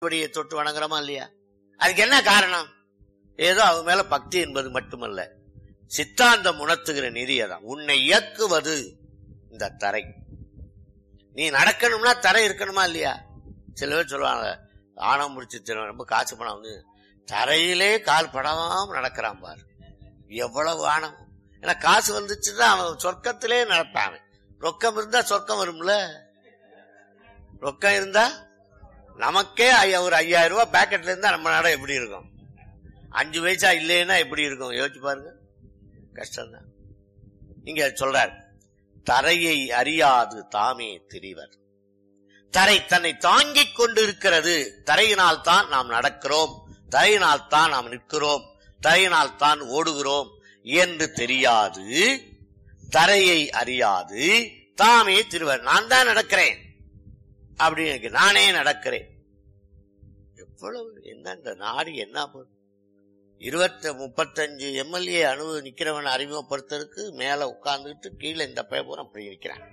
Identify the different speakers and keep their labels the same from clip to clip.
Speaker 1: இப்படியே தொட்டு வணங்குறோமா இல்லையா அதுக்கு என்ன காரணம் ஏதோ அவங்க மேல பக்தி என்பது மட்டுமல்ல சித்தாந்தம் உணர்த்துகிற நெறி அதான் உன்னை இயக்குவது இந்த தரை நீ நடக்கணும்னா தரை இருக்கணுமா இல்லையா சில பேர் சொல்லுவாங்க ஆணவம் முடிச்சு தினம் ரொம்ப காசு பணம் வந்து தரையிலே கால் படாம நடக்கிறான் பாரு எவ்வளவு ஆணவம் ஏன்னா காசு வந்துச்சுதான் அவன் சொர்க்கத்திலே நடப்பான் அவன். ரொக்கம் இருந்தா சொர்க்கம் வரும்ல ரொக்கம் இருந்தா நமக்கே ஐயா- ஒரு ஐயாயிரம் ரூபாய் பேக்கெட்ல இருந்தா நம்ம நாட எப்படி இருக்கும் அஞ்சு பைசா இல்லைன்னா எப்படி இருக்கும் யோசிச்சு பாருங்க கஷ்டம்தான் இங்க சொல்றார் தரையை அறியாது தாமே திரிவர் தரை தன்னை தாங்கிக் கொண்டிருக்கிறது தரையினால் தான் நாம் நடக்கிறோம் தரையினால் தான் நாம் நிற்கிறோம் தரையினால் தான் ஓடுகிறோம் என்று தெரியாது தரையை அறியாது தாமே திருவர் நான் தான் நடக்கிறேன் அப்படின்னு இருக்கு. நானே நடக்கிறேன் எவ்வளவு என்ன இந்த நாடு என்ன போகுது இருபத்தி முப்பத்தஞ்சு எம்எல்ஏ அனுபவ நிக்கிறவன் அறிமுகப்படுத்துறதுக்கு மேல உட்கார்ந்துட்டு கீழே இந்த பேப்பரும் அப்படி நிக்கிறான்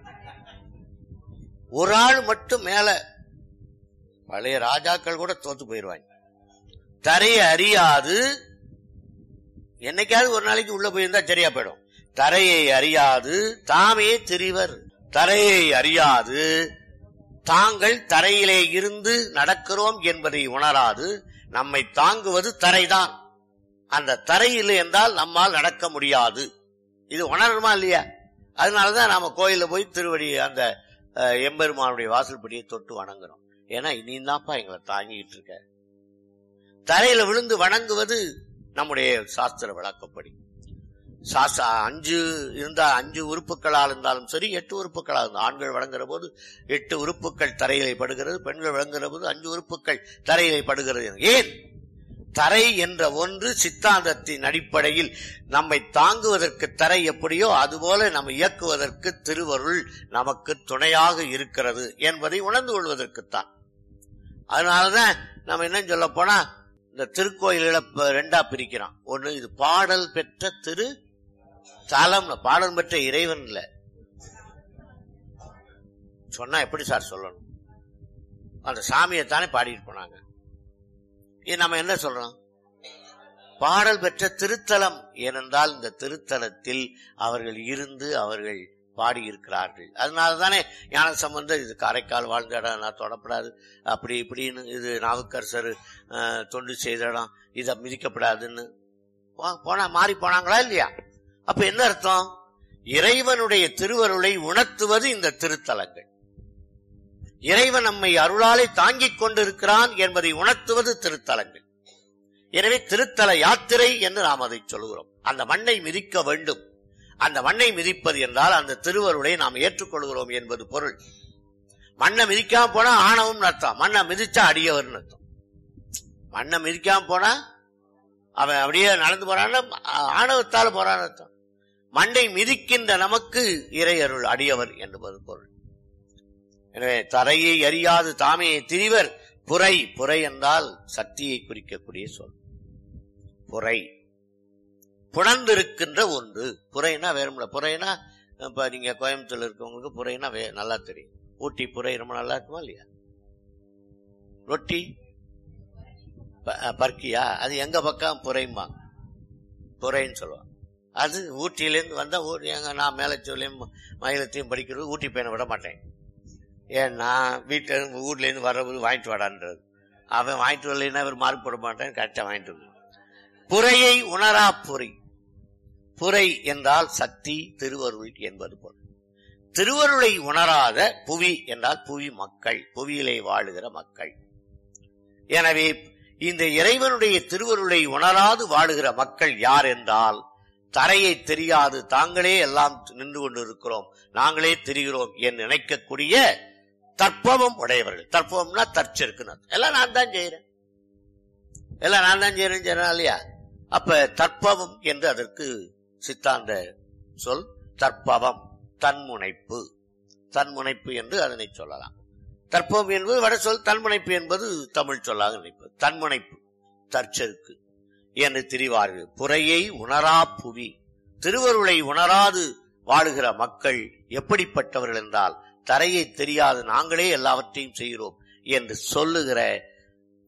Speaker 1: ஒரு ஆள் மட்டும் மேல பழைய ராஜாக்கள் கூட தோத்து போயிருவாங்க தரையை அறியாது என்னைக்காவது ஒரு நாளைக்கு உள்ள போயிருந்தா சரியா போயிடும் தரையை அறியாது தாமே திரிவர் தரையை அறியாது தாங்கள் தரையிலே இருந்து நடக்கிறோம் என்பதை உணராது நம்மை தாங்குவது தரைதான் அந்த தரையில் என்றால் நம்மால் நடக்க முடியாது இது உணரணுமா இல்லையா அதனாலதான் நாம கோயில்ல போய் திருவடி அந்த அஹ், எம்பெருமானுடைய வாசல்படியை தொட்டு வணங்குறோம் ஏன்னா நீ தான்ப்பா எங்களை தாங்கிட்டு இருக்க தரையில விழுந்து வணங்குவது நம்முடைய சாஸ்திர விளக்கப்படி சாஸ்திர அஞ்சு இருந்தா அஞ்சு உறுப்புகளால் இருந்தாலும் சரி எட்டு உறுப்புகளால் இருந்தாலும் ஆண்கள் வழங்குற போது எட்டு உறுப்புகள் தரையிலே படுகிறது பெண்கள் வழங்குற போது அஞ்சு உறுப்புகள் தரையிலே படுகிறது ஏன் தரை என்ற ஒன்று சித்தாந்தத்தின் அடிப்படையில் நம்மை தாங்குவதற்கு தரை எப்படியோ அதுபோல நம்ம இயக்குவதற்கு திருவருள் நமக்கு துணையாக இருக்கிறது என்பதை உணர்ந்து கொள்வதற்குத்தான் அதனாலதான் நம்ம என்ன சொல்ல போனா இந்த திருக்கோயில்களை ப- ரெண்டா பிரிக்கிறோம் ஒண்ணு இது பாடல் பெற்ற திரு தலம் பாடல் பெற்ற இறைவன் இல்ல சொன்னா எப்படி சார் சொல்லணும் அந்த சாமியை தானே பாடிட்டு போனாங்க இது நம்ம என்ன சொல்றோம் பாடல் பெற்ற திருத்தலம் ஏனென்றால் இந்த திருத்தலத்தில் அவர்கள் இருந்து அவர்கள் பாடியிருக்கிறார்கள் அதனால தானே ஞான சம்பந்தர் இது காரைக்கால் வாழ்ந்த இடம் நான் தொடப்படாது அப்படி இப்படின்னு இது நாவுக்கரசர் அஹ், தொண்டு செய்த இடம் இதை மிதிக்கப்படாதுன்னு போ- போனா மாறி போனாங்களா இல்லையா அப்ப என்ன அர்த்தம் இறைவனுடைய திருவருளை உணர்த்துவது இந்த திருத்தலங்கள் இறைவன் நம்மை அருளாலே தாங்கிக் கொண்டிருக்கிறான் என்பதை உணர்த்துவது திருத்தலங்கள் எனவே திருத்தல யாத்திரை என்று நாம் அதை சொல்கிறோம் அந்த மண்ணை மிதிக்க வேண்டும் அந்த மண்ணை மிதிப்பது என்றால் அந்த திருவருளை நாம் ஏற்றுக்கொள்கிறோம் என்பது பொருள் மண்ணை மிதிக்காம போனா ஆணவம் அர்த்தம் மண்ணை மிதிச்சா அடியவர்னு அர்த்தம் மண்ணை மிதிக்காம போனா அவன் அப்படியே நடந்து போறான்னா ஆ- ஆணவத்தால போறான்னு அர்த்தம் மண்ணை மிதிக்கின்ற நமக்கு இறையருள் அடியவர் என்பது பொருள் எனவே தரையை அறியாது தாமே திரிவர் புரை புரை என்றால் சக்தியை குறிக்கக்கூடிய சொல் புரை புணர்ந்திருக்கின்ற ஒன்று புரைனா வேறும்ல புரைனா இப்ப நீங்க கோயம்புத்தூர்ல இருக்கவங்களுக்கு புரைனா வே- நல்லா தெரியும் ஊட்டி புரை ரொம்ப நல்லா இருக்குமா இல்லையா ரொட்டி ப- பர்க்கியா அது எங்க பக்கம் புரைம்பாங்க புரைன்னு சொல்லுவாங்க அது ஊட்டியிலேருந்து வந்தா ஊட்டி எங்க நான் மேலச்சோலையும் மயிலத்தையும் படிக்கிறது ஊட்டி பையனை விட மாட்டேன் ஏன்னா வீட்டுல இருந்து ஊர்ல இருந்து வர்றபோது வாங்கிட்டு வாடான்றது அவன் வாங்கிட்டு வரலைன்னா இவர் மார்க் போட மாட்டேன் கரெக்டா வாங்கிட்டு வந்து புறையை உணரா புரை புரை என்றால் சக்தி திருவருள் என்பது பொருள் திருவருளை உணராத புவி என்றால் புவி மக்கள் புவியிலே வாழுகிற மக்கள் எனவே இந்த இறைவனுடைய திருவருளை உணராது வாழுகிற மக்கள் யார் என்றால் தரையை தெரியாது தாங்களே எல்லாம் நின்று கொண்டிருக்கிறோம் நாங்களே தெரிகிறோம் என்று நினைக்கக்கூடிய தற்பவம் உடையவர்கள் தற்பவம்னா தற்செருக்குன்னு அர்த்தம். எல்லாம் நான் தான் செய்யறேன் எல்லாம் நான் தான் செய்யறேன் செய்யறேன் இல்லையா அப்ப தற்பவம் என்று அதற்கு சித்தாந்த சொல் தற்பவம் தன்முனைப்பு தன்முனைப்பு என்று அதனை சொல்லலாம் தற்பவம் என்பது வட சொல் தன்முனைப்பு என்பது தமிழ் சொல்லாக நினைப்பது தன்முனைப்பு தற்செருக்கு என்று திரிவார்கள் புறையை உணரா புவி திருவருளை உணராது வாழுகிற மக்கள் எப்படிப்பட்டவர்கள் என்றால் தரையை தெரியாது நாங்களே எல்லாவற்றையும் செய்கிறோம் என்று சொல்லுகிற